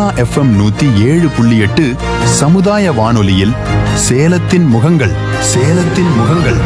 FM நூத்தி ஏழு புள்ளி எட்டு சமுதாய வானொலியில் சேலத்தின் முகங்கள் சேலத்தின் முகங்கள்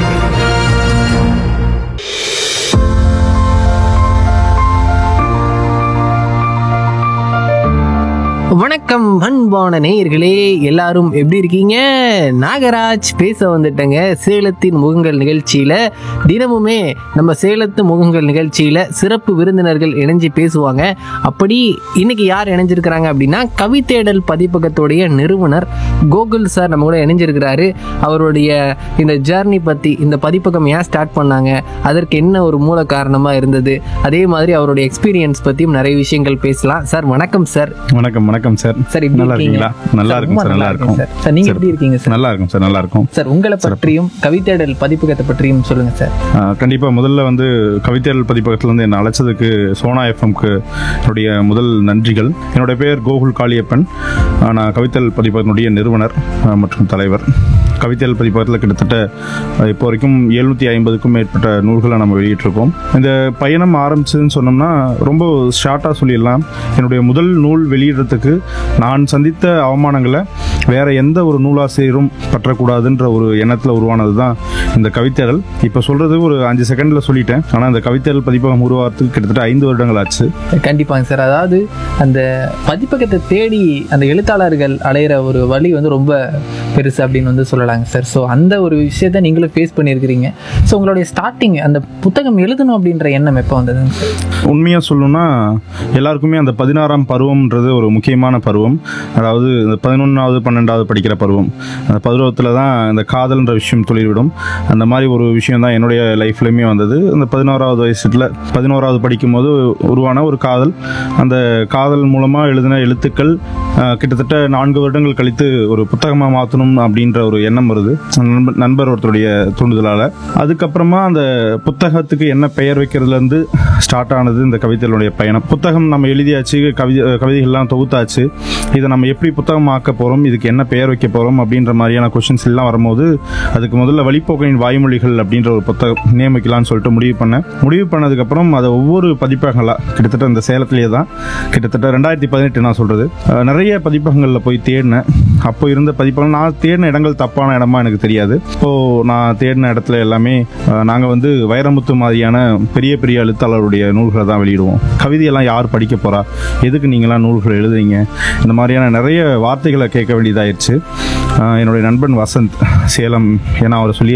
வணக்கம் அன்பான நேயர்களே எல்லாரும் எப்படி இருக்கீங்க நாகராஜ் பேச வந்துட்டேங்க சேலத்தின் முகங்கள் நிகழ்ச்சியில தினமுமே நம்ம சேலத்து முகங்கள் நிகழ்ச்சியில சிறப்பு விருந்தினர்கள் இணைஞ்சு பேசுவாங்க அப்படி இன்னைக்கு யார் இணைஞ்சிருக்கிறாங்க அப்படின்னா கவிதேடல் பதிப்பகத்துடைய நிறுவனர் கோகுல் சார் நம்ம கூட இணைஞ்சிருக்கிறாரு அவருடைய இந்த ஜேர்னி பத்தி இந்த பதிப்பகம் ஏன் ஸ்டார்ட் பண்ணாங்க அதற்கு என்ன ஒரு மூல காரணமா இருந்தது அதே மாதிரி அவருடைய எக்ஸ்பீரியன்ஸ் பத்தியும் நிறைய விஷயங்கள் பேசலாம் சார் வணக்கம் சார் வணக்கம் வணக்கம் சார் சார் எப்படி நல்லா இருக்கீங்க? இருக்கீங்களா நல்லா சார், இருக்கும் ரொம்ப சார் நல்லா இருக்கும் சார் சார் நீங்க எப்படி இருக்கீங்க சார் நல்லா இருக்கும் சார் நல்லா இருக்கும் சார் உங்களை பற்றியும் கவிதேடல் பதிப்பகத்தை பற்றியும் சொல்லுங்க சார் ஆஹ் கண்டிப்பா முதல்ல வந்து கவிதைகள் பதிப்பகத்துல இருந்து என்னை அழைச்சதுக்கு சோனா எஃப்எம்க்கு என்னுடைய முதல் நன்றிகள் என்னுடைய பெயர் கோகுல் காளியப்பன் ஆஹ் நான் கவிதைகள் பதிப்பகத்தினுடைய நிறுவனர் ஆஹ் மற்றும் தலைவர் கவிதைகள் பதிப்பகத்தில் கிட்டத்தட்ட ஆஹ் இப்போ வரைக்கும் எழுநூற்றி ஐம்பதுக்கும் மேற்பட்ட நூல்களை நம்ம வெளியிட்டிருக்கோம் இந்த பயணம் ஆரம்பிச்சதுன்னு சொன்னோம்னா ரொம்ப ஷார்ட்டாக சொல்லிடலாம் என்னுடைய முதல் நூல் வெளியிடுறதுக்கு நான் சந்தித்த அவமானங்களை வேற எந்த ஒரு நூலாசிரியரும் பற்றக்கூடாதுன்ற ஒரு எண்ணத்தில் உருவானது தான் இந்த கவிதைகள் இப்போ சொல்றது ஒரு அஞ்சு செகண்ட்ல சொல்லிட்டேன் ஆனால் இந்த கவிதைகள் பதிப்பகம் உருவாகிறதுக்கு கிட்டத்தட்ட ஐந்து வருடங்கள் ஆச்சு கண்டிப்பாங்க சார் அதாவது அந்த பதிப்பகத்தை தேடி அந்த எழுத்தாளர்கள் அடையிற ஒரு வழி வந்து ரொம்ப பெருசு அப்படின்னு வந்து சொல்லலாங்க சார் ஸோ அந்த ஒரு விஷயத்த நீங்களும் ஃபேஸ் பண்ணியிருக்கிறீங்க ஸோ உங்களுடைய ஸ்டார்டிங் அந்த புத்தகம் எழுதணும் அப்படின்ற எண்ணம் எப்போ வந்ததுங்க சார் உண்மையாக சொல்லணும்னா எல்லாருக்குமே அந்த பதினாறாம் பருவம்ன்றது ஒரு முக்கியமான பருவம் அதாவது இந்த பதினொன்றாவது பன்னெண்டாவது படிக்கிற பருவம் அந்த பருவத்தில் தான் இந்த காதல்ன்ற விஷயம் துளிர்விடும் அந்த மாதிரி ஒரு விஷயம் தான் என்னுடைய லைஃப்லையுமே வந்தது அந்த பதினோராவது வயசுல பதினோராவது படிக்கும்போது உருவான ஒரு காதல் அந்த காதல் மூலமாக எழுதின எழுத்துக்கள் ஆஹ், கிட்டத்தட்ட நான்கு வருடங்கள் கழித்து ஒரு புத்தகமாக மாற்றணும் அப்படின்ற ஒரு எண்ணம் வருது நண்பர் நண்பர் ஒருத்தருடைய தூண்டுதலால் அதுக்கப்புறமா அந்த புத்தகத்துக்கு என்ன பெயர் வைக்கிறதுலேருந்து ஸ்டார்ட் ஆனது இந்த கவிதைகளுடைய பயணம் புத்தகம் நம்ம எழுதியாச்சு கவிதை கவிதைகள்லாம் தொகுத்தாச்சு இதை நம்ம எப்படி புத்தகம் ஆக்க போகிறோம் இதுக்கு என்ன பெயர் வைக்க போகிறோம் அப்படின்ற மாதிரியான கொஷின்ஸ் எல்லாம் வரும்போது அதுக்கு முதல்ல வழிப்போக்கனின் வாய்மொழிகள் அப்படின்ற ஒரு புத்தகம் நியமிக்கலாம்னு சொல்லிட்டு முடிவு பண்ணேன் முடிவு பண்ணதுக்கப்புறம் அதை ஒவ்வொரு பதிப்பகங்களாக கிட்டத்தட்ட இந்த சேலத்திலேயே தான் கிட்டத்தட்ட ரெண்டாயிரத்தி பதினெட்டு நான் சொல்கிறது நிறைய பதிப்பகங்களில் போய் தேடினேன் அப்போ இருந்த பதிப்பகம் நான் தேடின இடங்கள் தப்பான இடமா எனக்கு தெரியாது இப்போ நான் தேடின இடத்துல எல்லாமே நாங்கள் வந்து வைரமுத்து மாதிரியான பெரிய பெரிய எழுத்தாளருடைய நூல்களை தான் வெளியிடுவோம் கவிதையெல்லாம் யார் படிக்க போறா எதுக்கு நீங்களாம் நூல்கள் எழுதுறீங்க இந்த மாதிரியான நிறைய வார்த்தைகளை கேட்க வேண்டியதாயிருச்சு ஆஹ் என்னுடைய நண்பன் வசந்த் சேலம் ஏன்னா அவர் சொல்லி